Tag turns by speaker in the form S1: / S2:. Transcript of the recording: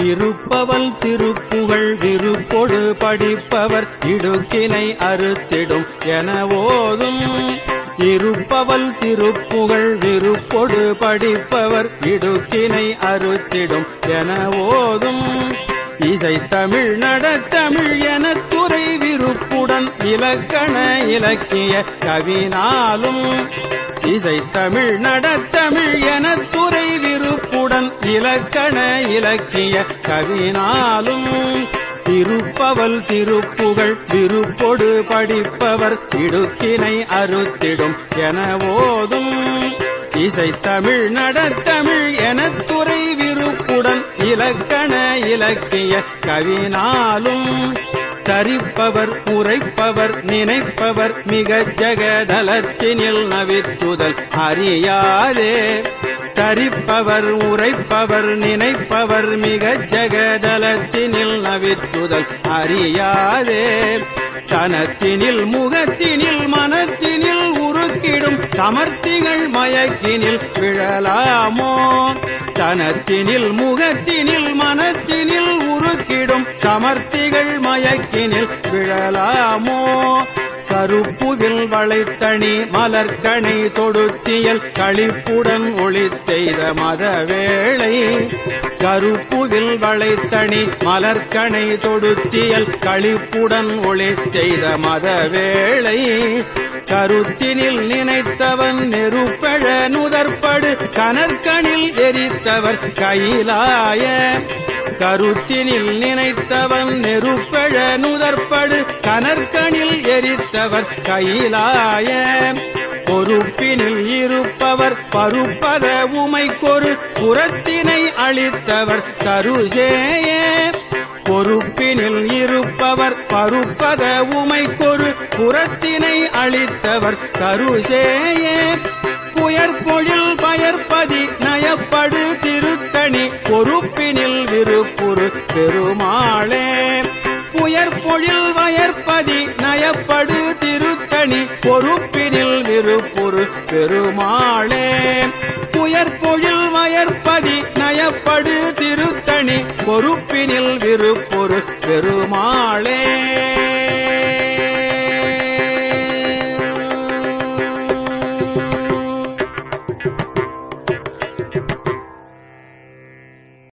S1: இருப்பவல் திருப்புகழ் விருப்பொடு படிப்பவர் இடுக்கினை அறுத்திடும் என ஓதும் இருப்பவல் திருப்புகழ் விருப்பொடு படிப்பவர் இடுக்கினை அறுத்திடும் என ஓதும் இசை தமிழ் நடத்தமிழ் என துறை விருப்புடன் இலக்கண இலக்கிய கவினாலும் இசை தமிழ் நடத்தமிழ் என துறை விருப்புடன் இலக்கண இலக்கிய கவினாலும் திருப்பவல் திருப்புகழ் விருப்பொடு படிப்பவர் இடுக்கினை அறுத்திடும் என ஓதும் இசை தமிழ் நடத்தமிழ் என துறை விருப்புடன் இலக்கண இலக்கிய கவினாலும் தரிப்பவர் உரைப்பவர் நினைப்பவர் மிக ஜகதலத்தினில் நவித்துதல் அறியாதே தரிப்பவர் உரைப்பவர் நினைப்பவர் மிக ஜகதலத்தினில் நவித்துதல் அறியாதே தனத்தினில் முகத்தினில் மனத்தினில் உருக்கிடும் சமர்த்திகள் மயக்கினில் விழலாமோ தனத்தினில் முகத்தினில் மனத்தினில் உருக்கிடும் சமர்த்திகள் மயக்கினில் விழலாமோ கருப்புவில் வளைத்தணி மலர்கணை தொடுத்தியல் களிப்புடன் ஒளித்தெய்த மதவேளை கருப்புவில் வளைத்தணி மலர்கணை தொடுத்தியல் களிப்புடன் ஒளித்தெய்த மதவேளை கருத்தினில் நினைத்தவன் நெருப்பழ நுதற்படு கனற்கனில் எரித்தவர் கையிலாய கருத்தினில் நினைத்தவன் நெருப்பழ நுதற்படு கனற்கனில் எரித்தவர் கையிலாய பொறுப்பினில் இருப்பவர் பருப்பத உமைக்கொரு புறத்தினை அளித்தவர் தருசேய பொறுப்பினில் இருப்பவர் பருப்பத உமைக்கொரு புறத்தினை அளித்தவர் தருசேயே புயற்பொழில் பயற்பதி நயப்படு திருத்தணி பொறுப்பினில் விருப்புரு பெருமாளே புயற்பொழில் வயற்பதி நயப்படு திருத்தணி பொறுப்பினில் விருப்புரு பெருமாளே புயற்பொழில் வயற்பதி நயப்படு திருத்தணி பொறுப்பினில் விருப்புரு பெருமாளே